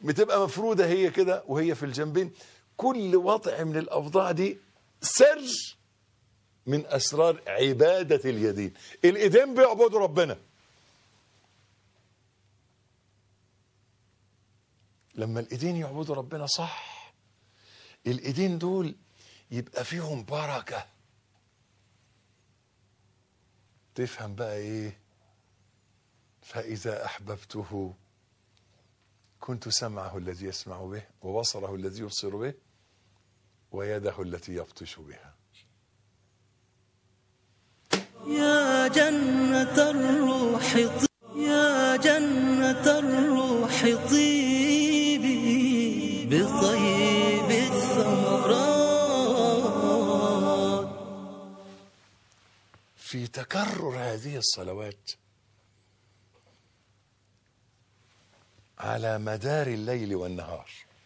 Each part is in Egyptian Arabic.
بتبقى مفرودة هي كده وهي في الجنبين كل وضع من الأوضاع دي سر من أسرار عبادة اليدين الإيدين بيعبدوا ربنا لما الإيدين يعبدوا ربنا صح الإيدين دول يبقى فيهم بركة تفهم بقى إيه فإذا أحببته كنت سمعه الذي يسمع به وبصره الذي يبصر به ويده التي يبطش بها يا جنة الروح طيبي يا جنة الروح طيبي بطيب الثمرات في تكرر هذه الصلوات على مدار الليل والنهار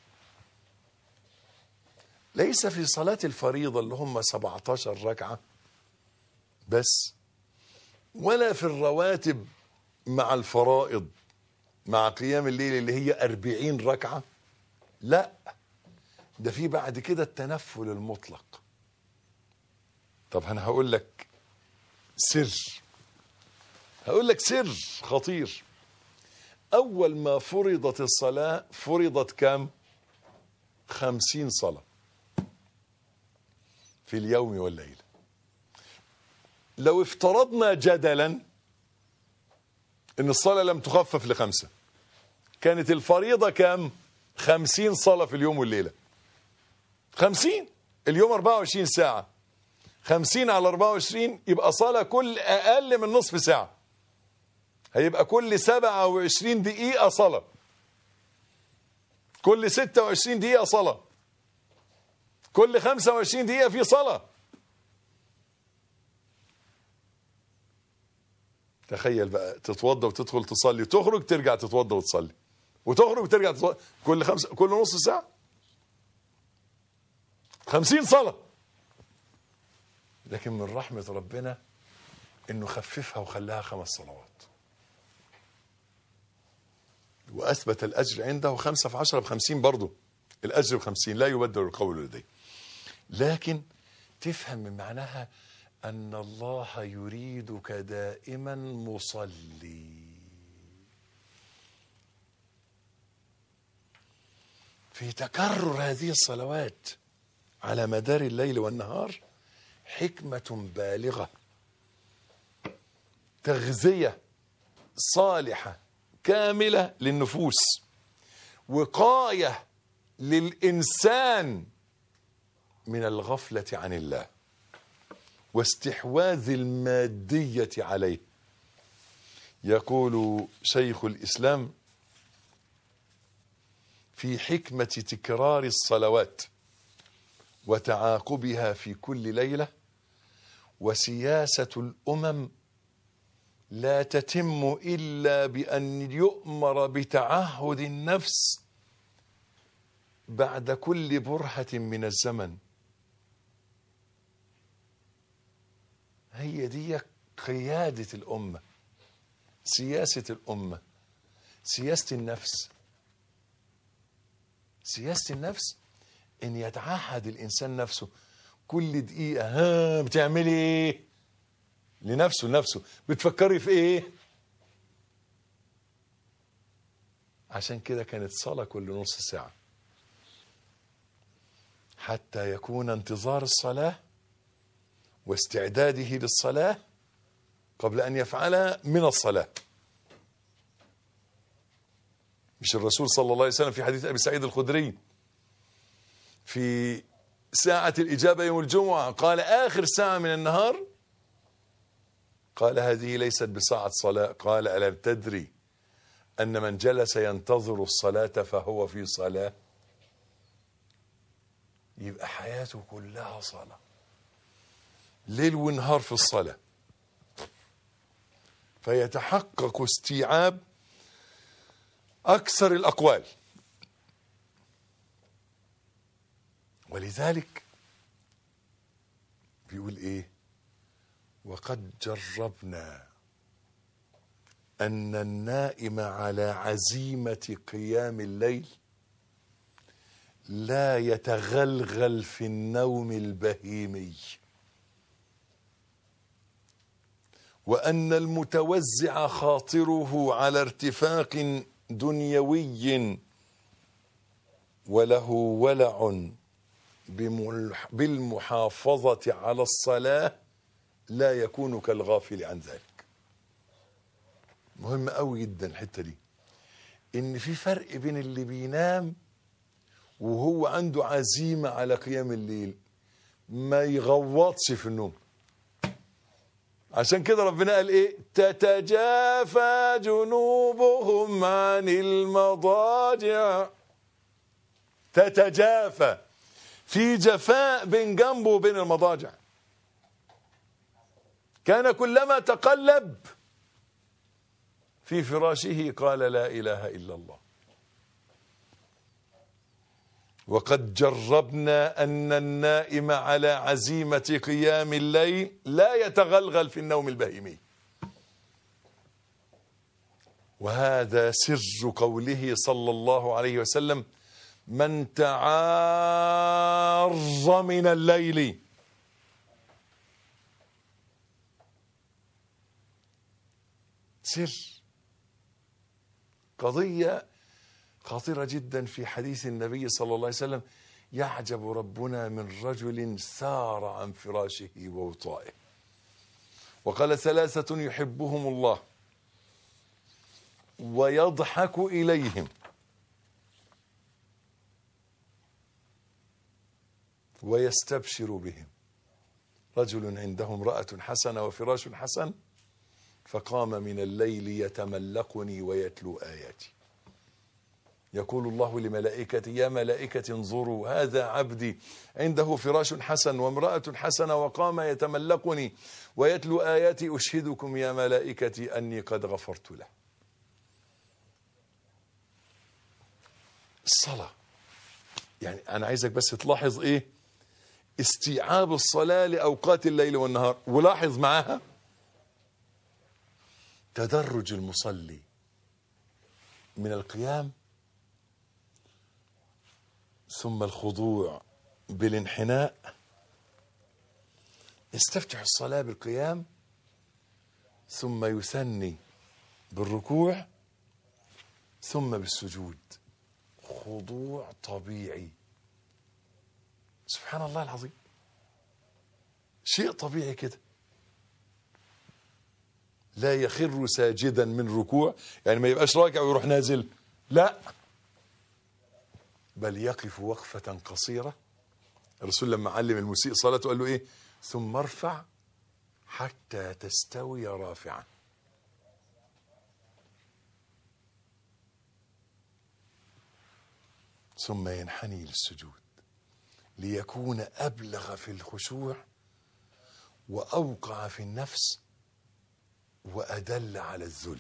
ليس في صلاة الفريضة اللي هم 17 ركعة بس ولا في الرواتب مع الفرائض مع قيام الليل اللي هي أربعين ركعة لا ده في بعد كده التنفل المطلق طب أنا هقول لك سر هقول لك سر خطير أول ما فرضت الصلاة فرضت كام خمسين صلاة في اليوم والليلة لو افترضنا جدلا ان الصلاة لم تخفف لخمسة كانت الفريضة كام خمسين صلاة في اليوم والليلة خمسين اليوم 24 ساعة خمسين على 24 يبقى صلاة كل أقل من نصف ساعة هيبقى كل 27 دقيقة صلاة كل 26 دقيقة صلاة كل 25 دقيقة في صلاة تخيل بقى تتوضى وتدخل تصلي تخرج ترجع تتوضى وتصلي وتخرج وترجع تصلي كل خمسة كل نص ساعة خمسين صلاة لكن من رحمة ربنا انه خففها وخلاها خمس صلوات واثبت الاجر عنده خمسة في عشرة بخمسين برضه الاجر بخمسين لا يبدل القول لديه لكن تفهم من معناها ان الله يريدك دائما مصلي في تكرر هذه الصلوات على مدار الليل والنهار حكمه بالغه تغذيه صالحه كامله للنفوس وقايه للانسان من الغفله عن الله واستحواذ الماديه عليه يقول شيخ الاسلام في حكمه تكرار الصلوات وتعاقبها في كل ليله وسياسه الامم لا تتم الا بان يؤمر بتعهد النفس بعد كل برهه من الزمن هي دي قياده الامه سياسه الامه سياسه النفس سياسه النفس ان يتعهد الانسان نفسه كل دقيقه ها بتعملي ايه لنفسه لنفسه بتفكري في ايه عشان كده كانت صلاة كل نص ساعة حتى يكون انتظار الصلاة واستعداده للصلاة قبل أن يفعلها من الصلاة مش الرسول صلى الله عليه وسلم في حديث أبي سعيد الخدري في ساعة الإجابة يوم الجمعة قال آخر ساعة من النهار قال هذه ليست بساعة صلاة قال ألم تدري أن من جلس ينتظر الصلاة فهو في صلاة يبقى حياته كلها صلاة ليل ونهار في الصلاة فيتحقق استيعاب أكثر الأقوال ولذلك بيقول إيه وقد جربنا أن النائم على عزيمة قيام الليل لا يتغلغل في النوم البهيمي وأن المتوزع خاطره على ارتفاق دنيوي وله ولع بملح- بالمحافظة على الصلاة لا يكون كالغافل عن ذلك مهم قوي جدا الحتة دي ان في فرق بين اللي بينام وهو عنده عزيمة على قيام الليل ما يغوطش في النوم عشان كده ربنا قال ايه تتجافى جنوبهم عن المضاجع تتجافى في جفاء بين جنبه وبين المضاجع كان كلما تقلب في فراشه قال لا اله الا الله وقد جربنا ان النائم على عزيمه قيام الليل لا يتغلغل في النوم البهيمي وهذا سر قوله صلى الله عليه وسلم من تعار من الليل سر قضيه خطيرة جدا في حديث النبي صلى الله عليه وسلم يعجب ربنا من رجل سار عن فراشه ووطائه وقال ثلاثة يحبهم الله ويضحك إليهم ويستبشر بهم رجل عنده امرأة حسنة وفراش حسن فقام من الليل يتملقني ويتلو آياتي يقول الله لملائكته يا ملائكة انظروا هذا عبدي عنده فراش حسن وامرأة حسنة وقام يتملقني ويتلو آياتي أشهدكم يا ملائكتي أني قد غفرت له الصلاة يعني أنا عايزك بس تلاحظ إيه استيعاب الصلاة لأوقات الليل والنهار ولاحظ معاها تدرج المصلي من القيام ثم الخضوع بالانحناء يستفتح الصلاة بالقيام ثم يثني بالركوع ثم بالسجود خضوع طبيعي سبحان الله العظيم شيء طبيعي كده لا يخر ساجدا من ركوع يعني ما يبقاش راكع ويروح نازل لا بل يقف وقفة قصيرة الرسول لما علم المسيء صلاته قال له ايه ثم ارفع حتى تستوي رافعا ثم ينحني للسجود ليكون أبلغ في الخشوع وأوقع في النفس وأدل على الذل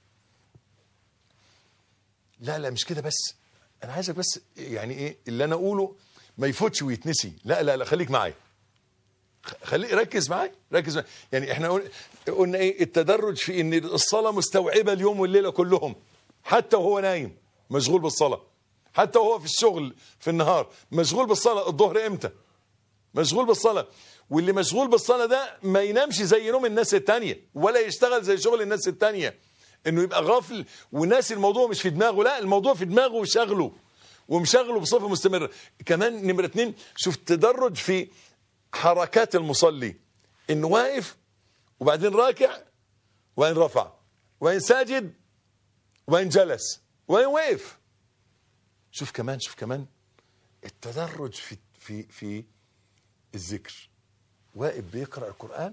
لا لا مش كده بس انا عايزك بس يعني ايه اللي انا اقوله ما يفوتش ويتنسي لا لا لا خليك معايا خ- خليك ركز معايا ركز معايا يعني احنا قلنا, قلنا ايه التدرج في ان الصلاه مستوعبه اليوم والليله كلهم حتى وهو نايم مشغول بالصلاه حتى وهو في الشغل في النهار مشغول بالصلاه الظهر امتى مشغول بالصلاه واللي مشغول بالصلاه ده ما ينامش زي نوم الناس التانية ولا يشتغل زي شغل الناس التانية انه يبقى غافل وناسي الموضوع مش في دماغه لا الموضوع في دماغه وشغله ومشغله بصفه مستمره كمان نمره اتنين شوف تدرج في حركات المصلي انه واقف وبعدين راكع وبعدين رفع وبعدين ساجد وبعدين جلس وبعدين وقف شوف كمان شوف كمان التدرج في في في الذكر واقف بيقرا القران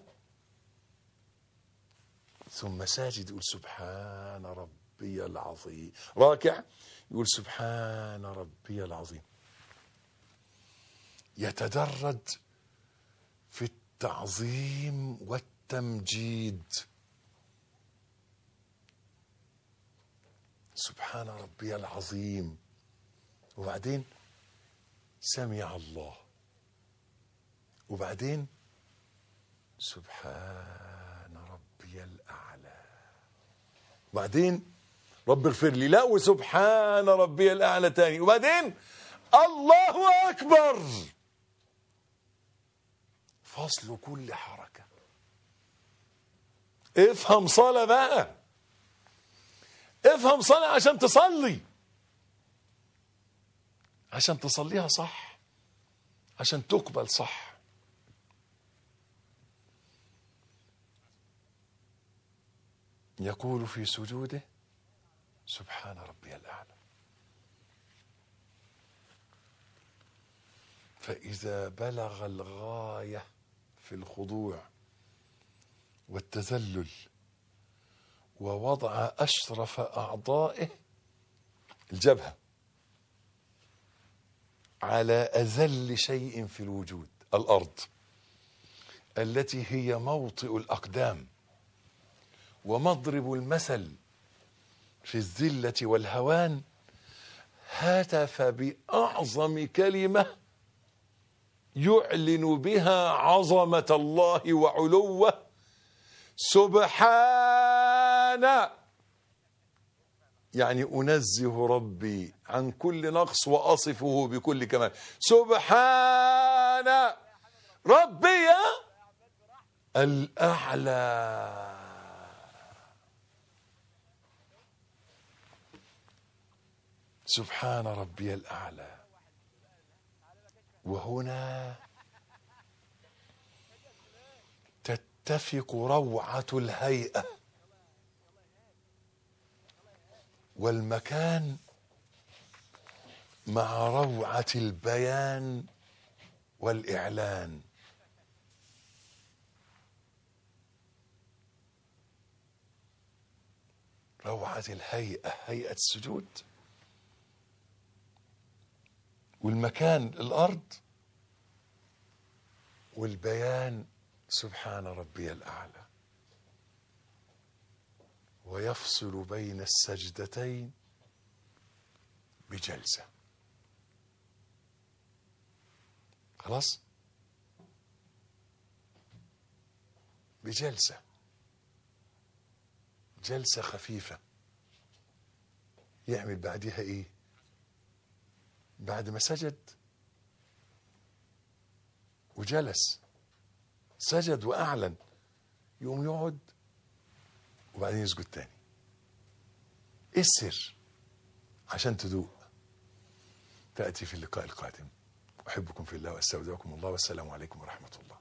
ثم ساجد يقول سبحان ربي العظيم راكع يقول سبحان ربي العظيم يتدرج في التعظيم والتمجيد سبحان ربي العظيم وبعدين سمع الله وبعدين سبحان ربي الأعلى وبعدين رب اغفر لي لا وسبحان ربي الأعلى تاني وبعدين الله أكبر فصل كل حركة افهم صلاة بقى افهم صلاة عشان تصلي عشان تصليها صح عشان تقبل صح يقول في سجوده سبحان ربي الأعلى فإذا بلغ الغاية في الخضوع والتذلل ووضع أشرف أعضائه الجبهة على أذل شيء في الوجود الأرض التي هي موطئ الأقدام ومضرب المثل في الذلة والهوان هتف بأعظم كلمة يعلن بها عظمة الله وعلوه سبحان يعني أنزه ربي عن كل نقص وأصفه بكل كمال سبحان ربي الأعلى سبحان ربي الأعلى وهنا تتفق روعة الهيئة والمكان مع روعة البيان والإعلان روعة الهيئة هيئة السجود والمكان الأرض والبيان سبحان ربي الأعلى ويفصل بين السجدتين بجلسة خلاص بجلسة جلسة خفيفة يعمل بعدها ايه بعد ما سجد وجلس سجد واعلن يقوم يقعد وبعدين يسجد تاني ايه السر عشان تدوق تأتي في اللقاء القادم أحبكم في الله وأستودعكم الله والسلام عليكم ورحمة الله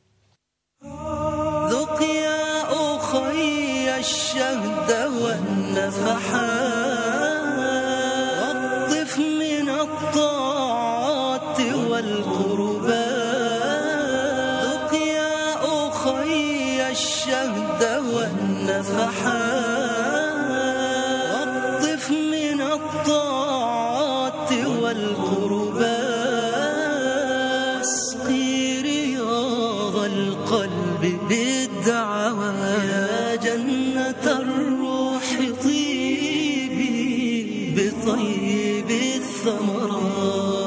ذق يا أخي الشهد والنفحات واقطف من الطاعات والقربات ذق يا أخي الشهد والنفحات واقطف من الطاعات والقربات اسقي رياض القلب بالدعوات يا جنة الروح طيبي بطيب الثمرات